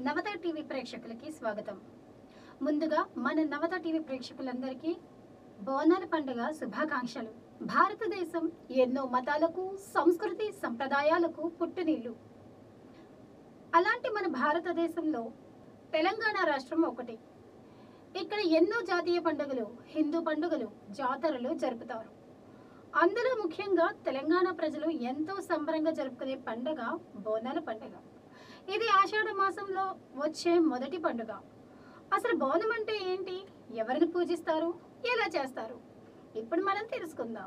నవత TV ప్రేక్షకులకి స్వాగతం ముందుగా మన నవత టీవీ ప్రేక్షకులందరికీ బోనాల పండుగ శుభాకాంక్షలు భారతదేశం ఎన్నో మతాలకు సంస్కృతి సంప్రదాయాలకు పుట్టినిల్లు అలాంటి మన భారతదేశంలో తెలంగాణ రాష్ట్రం ఒకటి ఇక్కడ ఎన్నో జాతీయ పండుగలు హిందూ పండుగలు జాతరలు జరుపుతారు అందులో ముఖ్యంగా తెలంగాణ ప్రజలు ఎంతో సంబరంగా జరుపుకునే పండుగ బోనాల పండుగ ఇది ఆషాఢ మాసంలో వచ్చే మొదటి పండుగ అసలు బోనం అంటే ఏంటి ఎవరిని పూజిస్తారు ఎలా చేస్తారు ఇప్పుడు మనం తెలుసుకుందాం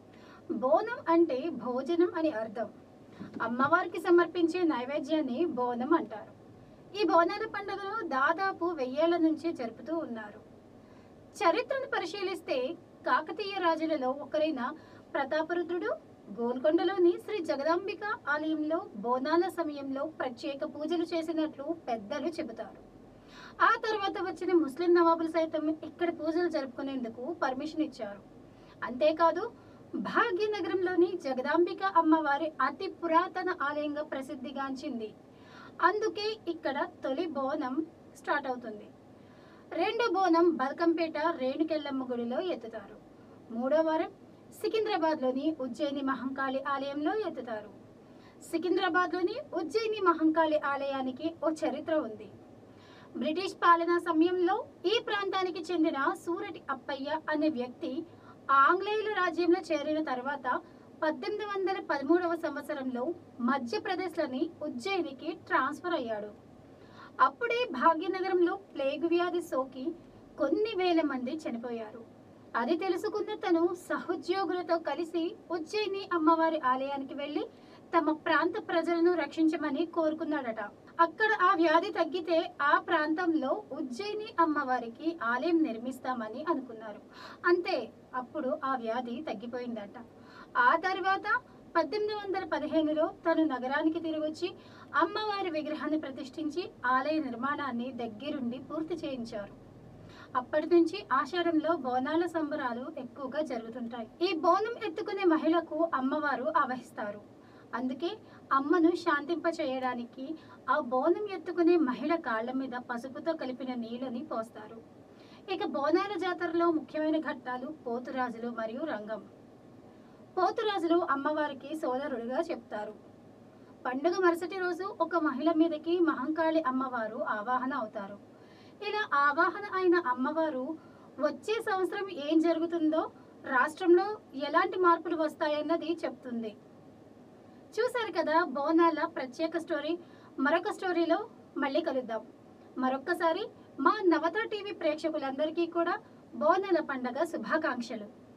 బోనం అంటే భోజనం అని అర్థం అమ్మవారికి సమర్పించే నైవేద్యాన్ని బోనం అంటారు ఈ బోనాల పండుగను దాదాపు వెయ్యేళ్ల నుంచి జరుపుతూ ఉన్నారు చరిత్రను పరిశీలిస్తే కాకతీయ రాజులలో ఒకరైన ప్రతాపరుద్రుడు గోల్కొండలోని శ్రీ జగదాంబిక ఆలయంలో బోనాల సమయంలో ప్రత్యేక పూజలు చేసినట్లు పెద్దలు చెబుతారు ఆ తర్వాత వచ్చిన ముస్లిం నవాబులు సైతం ఇక్కడ పూజలు జరుపుకునేందుకు పర్మిషన్ ఇచ్చారు అంతేకాదు భాగ్యనగరంలోని జగదాంబిక అమ్మవారి అతి పురాతన ఆలయంగా ప్రసిద్ధిగాంచింది అందుకే ఇక్కడ తొలి బోనం స్టార్ట్ అవుతుంది రెండో బోనం బల్కంపేట రేణుకెల్లమ్మ గుడిలో ఎత్తుతారు మూడో వారం సికింద్రాబాద్లోని ఉజ్జయిని మహంకాళి ఆలయంలో ఎత్తుతారు సికింద్రాబాద్లోని ఉజ్జయిని మహంకాళి ఆలయానికి ఓ చరిత్ర ఉంది బ్రిటిష్ పాలనా సమయంలో ఈ ప్రాంతానికి చెందిన సూరటి అప్పయ్య అనే వ్యక్తి ఆంగ్లేయుల రాజ్యంలో చేరిన తర్వాత పద్దెనిమిది వందల పదమూడవ సంవత్సరంలో మధ్యప్రదేశ్లోని ఉజ్జయినికి ట్రాన్స్ఫర్ అయ్యాడు అప్పుడే భాగ్యనగరంలో ప్లేగు వ్యాధి సోకి కొన్ని వేల మంది చనిపోయారు అది తెలుసుకున్న తను సహోద్యోగులతో కలిసి ఉజ్జయిని అమ్మవారి ఆలయానికి వెళ్లి తమ ప్రాంత ప్రజలను రక్షించమని కోరుకున్నాడట అక్కడ ఆ వ్యాధి తగ్గితే ఆ ప్రాంతంలో ఉజ్జయిని అమ్మవారికి ఆలయం నిర్మిస్తామని అనుకున్నారు అంతే అప్పుడు ఆ వ్యాధి తగ్గిపోయిందట ఆ తర్వాత పద్దెనిమిది వందల పదిహేనులో తను నగరానికి తిరిగొచ్చి అమ్మవారి విగ్రహాన్ని ప్రతిష్ఠించి ఆలయ నిర్మాణాన్ని దగ్గరుండి పూర్తి చేయించారు అప్పటి నుంచి ఆషాఢంలో బోనాల సంబరాలు ఎక్కువగా జరుగుతుంటాయి ఈ బోనం ఎత్తుకునే మహిళకు అమ్మవారు ఆవహిస్తారు అందుకే అమ్మను శాంతింప చేయడానికి ఆ బోనం ఎత్తుకునే మహిళ కాళ్ళ మీద పసుపుతో కలిపిన నీళ్ళని పోస్తారు ఇక బోనాల జాతరలో ముఖ్యమైన ఘట్టాలు పోతురాజులు మరియు రంగం పోతురాజులు అమ్మవారికి సోదరుడిగా చెప్తారు పండుగ మరుసటి రోజు ఒక మహిళ మీదకి మహంకాళి అమ్మవారు ఆవాహన అవుతారు ఇలా ఆవాహన అయిన అమ్మవారు వచ్చే సంవత్సరం ఏం జరుగుతుందో రాష్ట్రంలో ఎలాంటి మార్పులు వస్తాయన్నది చెప్తుంది చూశారు కదా బోనాల ప్రత్యేక స్టోరీ మరొక స్టోరీలో మళ్ళీ కలుద్దాం మరొక్కసారి మా నవత టీవీ ప్రేక్షకులందరికీ కూడా బోనాల పండగ శుభాకాంక్షలు